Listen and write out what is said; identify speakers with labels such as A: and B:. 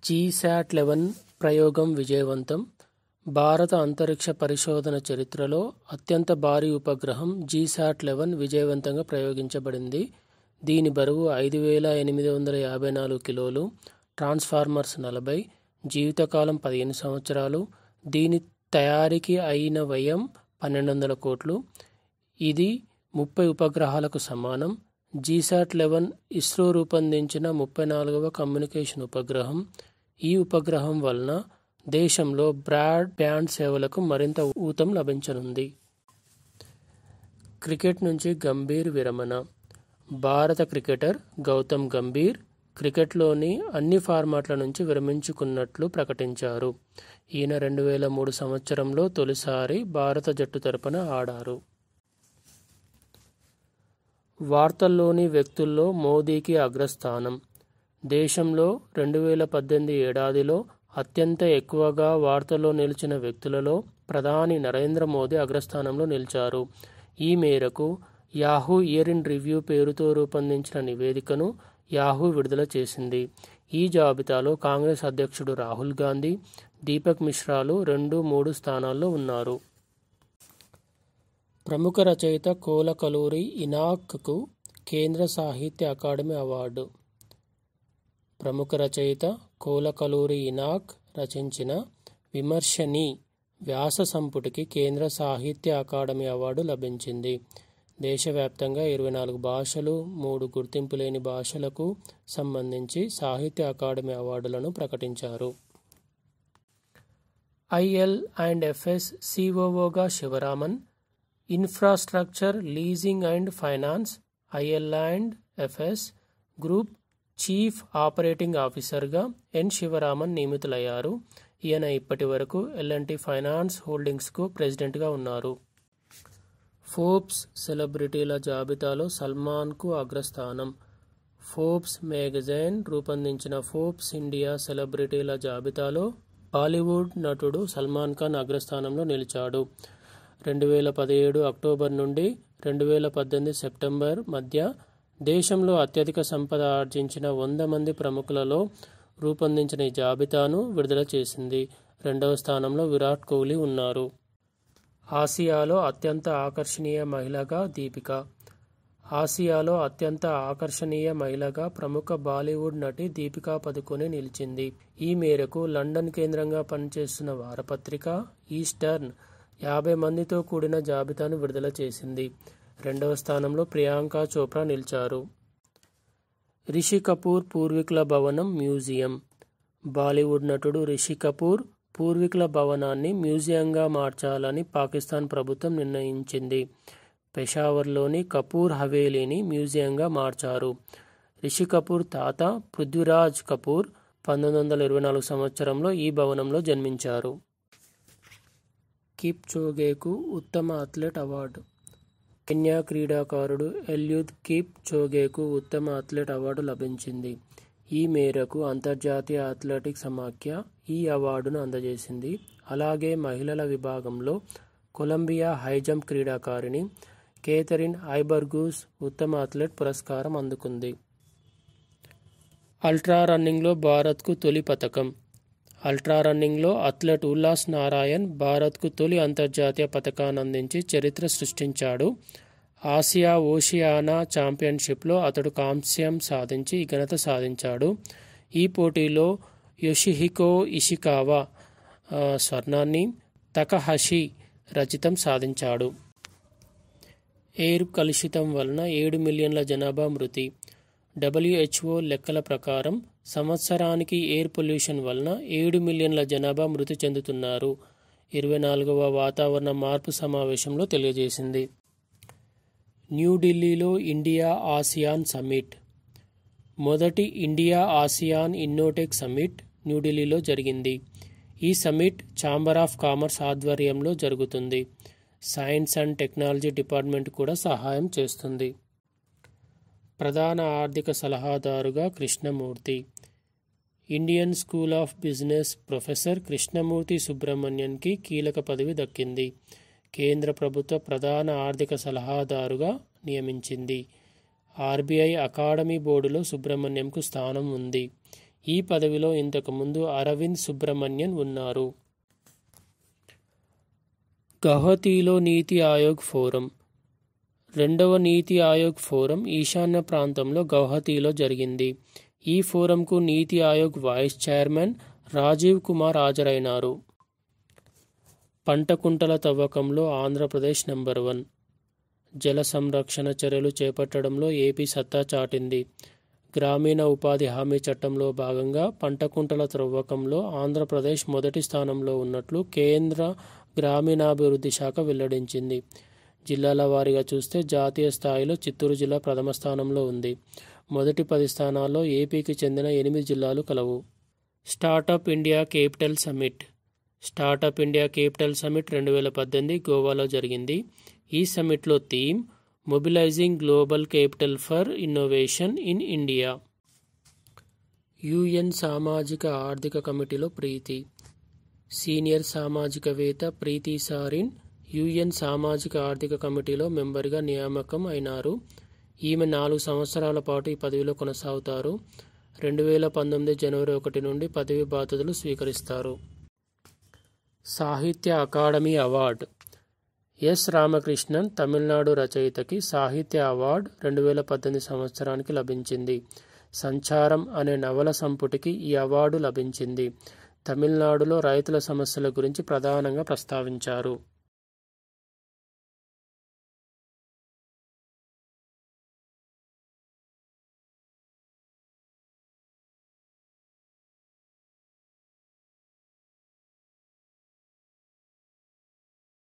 A: GSAT eleven ప్రయోగం విజయవంతం భారత అంతరిక్ష పరిశోధన చరిత్రలో అత్యంత భారీ ఉపగ్రహం జీశాట్ లెవెన్ విజయవంతంగా ప్రయోగించబడింది దీని బరువు ఐదు వేల ఎనిమిది వందల యాభై నాలుగు కిలోలు ట్రాన్స్ఫార్మర్స్ నలభై జీవితకాలం పదిహేను సంవత్సరాలు దీని తయారీకి అయిన వ్యయం పన్నెండు వందల కోట్లు ఇది ముప్పై ఉపగ్రహాలకు సమానం జీసాట్ లెవెన్ ఇస్రో రూపొందించిన ముప్పై నాలుగవ కమ్యూనికేషన్ ఉపగ్రహం ఈ ఉపగ్రహం వలన దేశంలో బ్రాడ్ బ్యాండ్ సేవలకు మరింత ఊతం లభించనుంది క్రికెట్ నుంచి గంభీర్ విరమణ భారత క్రికెటర్ గౌతమ్ గంభీర్ క్రికెట్లోని అన్ని ఫార్మాట్ల నుంచి విరమించుకున్నట్లు ప్రకటించారు ఈయన రెండు వేల మూడు సంవత్సరంలో తొలిసారి భారత జట్టు తరపున ఆడారు వార్తల్లోని వ్యక్తుల్లో మోదీకి అగ్రస్థానం దేశంలో రెండు వేల పద్దెనిమిది ఏడాదిలో అత్యంత ఎక్కువగా వార్తల్లో నిలిచిన వ్యక్తులలో ప్రధాని నరేంద్ర మోదీ అగ్రస్థానంలో నిలిచారు ఈ మేరకు యాహూ ఇయర్ ఇన్ రివ్యూ పేరుతో రూపొందించిన నివేదికను యాహూ విడుదల చేసింది ఈ జాబితాలో కాంగ్రెస్ అధ్యక్షుడు రాహుల్ గాంధీ దీపక్ మిశ్రాలు రెండు మూడు స్థానాల్లో ఉన్నారు ప్రముఖ రచయిత కోలకలూరి ఇనాక్కు కేంద్ర సాహిత్య అకాడమీ అవార్డు ప్రముఖ రచయిత కోలకలూరి ఇనాక్ రచించిన విమర్శని వ్యాస సంపుటికి కేంద్ర సాహిత్య అకాడమీ అవార్డు లభించింది దేశవ్యాప్తంగా ఇరవై నాలుగు భాషలు మూడు గుర్తింపు లేని భాషలకు సంబంధించి సాహిత్య అకాడమీ అవార్డులను ప్రకటించారు ఐఎల్ అండ్ ఎఫ్ఎస్ సిఓఓగా Sivaraman infrastructure leasing and finance IL and FS group chief operating ఆఫీసర్గా ఎన్ శివరామన్ నియమితులయ్యారు ఈయన ఇప్పటి వరకు ఎల్ఎన్టీ ఫైనాన్స్ హోల్డింగ్స్కు ప్రెసిడెంట్గా ఉన్నారు ఫోర్బ్స్ సెలబ్రిటీల జాబితాలో సల్మాన్కు అగ్రస్థానం ఫోర్బ్స్ మేగజైన్ రూపొందించిన ఫోర్బ్స్ ఇండియా సెలబ్రిటీల జాబితాలో బాలీవుడ్ నటుడు సల్మాన్ ఖాన్ అగ్రస్థానంలో నిలిచాడు రెండు వేల పదిహేడు అక్టోబర్ నుండి రెండు వేల పద్దెనిమిది సెప్టెంబర్ మధ్య దేశంలో అత్యధిక సంపద ఆర్జించిన వంద మంది ప్రముఖులలో రూపొందించిన ఈ జాబితాను విడుదల చేసింది రెండవ స్థానంలో విరాట్ కోహ్లీ ఉన్నారు ఆసియాలో అత్యంత ఆకర్షణీయ మహిళగా దీపిక ఆసియాలో అత్యంత ఆకర్షణీయ మహిళగా ప్రముఖ బాలీవుడ్ నటి దీపికా పదుకొని నిలిచింది ఈ మేరకు లండన్ కేంద్రంగా పనిచేస్తున్న వారపత్రిక ఈస్టర్న్ యాభై మందితో కూడిన జాబితాను విడుదల చేసింది రెండవ స్థానంలో ప్రియాంక చోప్రా నిలిచారు రిషి కపూర్ పూర్వీకుల భవనం మ్యూజియం బాలీవుడ్ నటుడు రిషి కపూర్ పూర్వీకుల భవనాన్ని మ్యూజియంగా మార్చాలని పాకిస్తాన్ ప్రభుత్వం నిర్ణయించింది పెషావర్లోని కపూర్ హవేలీని మ్యూజియంగా మార్చారు రిషి కపూర్ తాత పృథ్వీరాజ్ కపూర్ పంతొమ్మిది వందల ఇరవై నాలుగు సంవత్సరంలో ఈ భవనంలో జన్మించారు కిప్ చోగేకు ఉత్తమ అథ్లెట్ అవార్డు కెన్యా క్రీడాకారుడు ఎల్యూద్ కిప్ చోగేకు ఉత్తమ అథ్లెట్ అవార్డు లభించింది ఈ మేరకు అంతర్జాతీయ అథ్లెటిక్ సమాఖ్య ఈ అవార్డును అందజేసింది అలాగే మహిళల విభాగంలో కొలంబియా హైజంప్ క్రీడాకారిణి కేథరిన్ ఐబర్గూస్ ఉత్తమ అథ్లెట్ పురస్కారం అందుకుంది అల్ట్రా రన్నింగ్లో భారత్కు తొలి పథకం అల్ట్రా రన్నింగ్లో అథ్లెట్ ఉల్లాస్ నారాయణ్ భారత్కు తొలి అంతర్జాతీయ పథకాన్ని అందించి చరిత్ర సృష్టించాడు ఆసియా ఓషియానా ఛాంపియన్షిప్లో అతడు కాంస్యం సాధించి ఘనత సాధించాడు ఈ పోటీలో యోషిహికో ఇషికావా స్వర్ణాన్ని తకహషి రచితం సాధించాడు ఎయిర్ కలుషితం వలన ఏడు మిలియన్ల జనాభా మృతి డబ్ల్యూహెచ్ఓ లెక్కల ప్రకారం సంవత్సరానికి ఎయిర్ పొల్యూషన్ వలన ఏడు మిలియన్ల జనాభా మృతి చెందుతున్నారు ఇరవై నాలుగవ వాతావరణ మార్పు సమావేశంలో తెలియజేసింది న్యూఢిల్లీలో ఇండియా ఆసియాన్ సమ్మిట్ మొదటి ఇండియా ఆసియాన్ ఇన్నోటెక్ సమ్మిట్ న్యూఢిల్లీలో జరిగింది ఈ సమ్మిట్ ఛాంబర్ ఆఫ్ కామర్స్ ఆధ్వర్యంలో జరుగుతుంది సైన్స్ అండ్ టెక్నాలజీ డిపార్ట్మెంట్ కూడా సహాయం చేస్తుంది ప్రధాన ఆర్థిక సలహాదారుగా Krishnamurthy Indian School of Business professor Krishnamurthy సుబ్రహ్మణ్యన్కి కీలక పదవి దక్కింది కేంద్ర ప్రభుత్వ ప్రధాన ఆర్థిక సలహాదారుగా నియమించింది ఆర్బీఐ అకాడమీ బోర్డులో సుబ్రహ్మణ్యంకు స్థానం ఉంది ఈ పదవిలో ఇంతకుముందు అరవింద్ సుబ్రహ్మణ్యన్ ఉన్నారు గౌహతిలో నీతి ఆయోగ్ ఫోరం రెండవ నీతి ఆయోగ్ ఫోరం ఈశాన్య ప్రాంతంలో గౌహతిలో జరిగింది ఈ ఫోరంకు నీతి ఆయోగ్ వైస్ చైర్మన్ రాజీవ్ కుమార్ హాజరైనారు పంట కుంటల తవ్వకంలో ఆంధ్రప్రదేశ్ నెంబర్ వన్ జల సంరక్షణ చర్యలు చేపట్టడంలో ఏపీ సత్తా చాటింది గ్రామీణ ఉపాధి హామీ చట్టంలో భాగంగా పంట కుంటల త్రవ్వకంలో ఆంధ్రప్రదేశ్ మొదటి స్థానంలో ఉన్నట్లు కేంద్ర గ్రామీణాభివృద్ధి శాఖ వెల్లడించింది జిల్లాల వారీగా చూస్తే జాతీయ స్థాయిలో చిత్తూరు జిల్లా ప్రథమ స్థానంలో ఉంది మొదటి పది స్థానాల్లో ఏపీకి చెందిన ఎనిమిది జిల్లాలు కలవు startup India capital summit startup India capital summit రెండు వేల పద్దెనిమిది గోవాలో జరిగింది ఈ సమ్మిట్లో theme mobilising global capital for innovation in India UN సామాజిక ఆర్థిక కమిటీలో ప్రీతి సీనియర్ సామాజికవేత్త ప్రీతి సారిన్ యుఎన్ సామాజిక ఆర్థిక కమిటీలో మెంబర్గా నియామకం అయినారు ఈమె నాలుగు సంవత్సరాల పాటు ఈ పదవిలో కొనసాగుతారు రెండు వేల పంతొమ్మిది జనవరి ఒకటి నుండి పదవి బాధ్యతలు స్వీకరిస్తారు సాహిత్య అకాడమీ అవార్డ్ ఎస్ రామకృష్ణన్ తమిళనాడు రచయితకి సాహిత్య అవార్డ్ రెండు వేల పద్దెనిమిది సంవత్సరానికి లభించింది సంచారం అనే నవల సంపుటికి ఈ అవార్డు లభించింది తమిళనాడులో రైతుల సమస్యల గురించి ప్రధానంగా ప్రస్తావించారు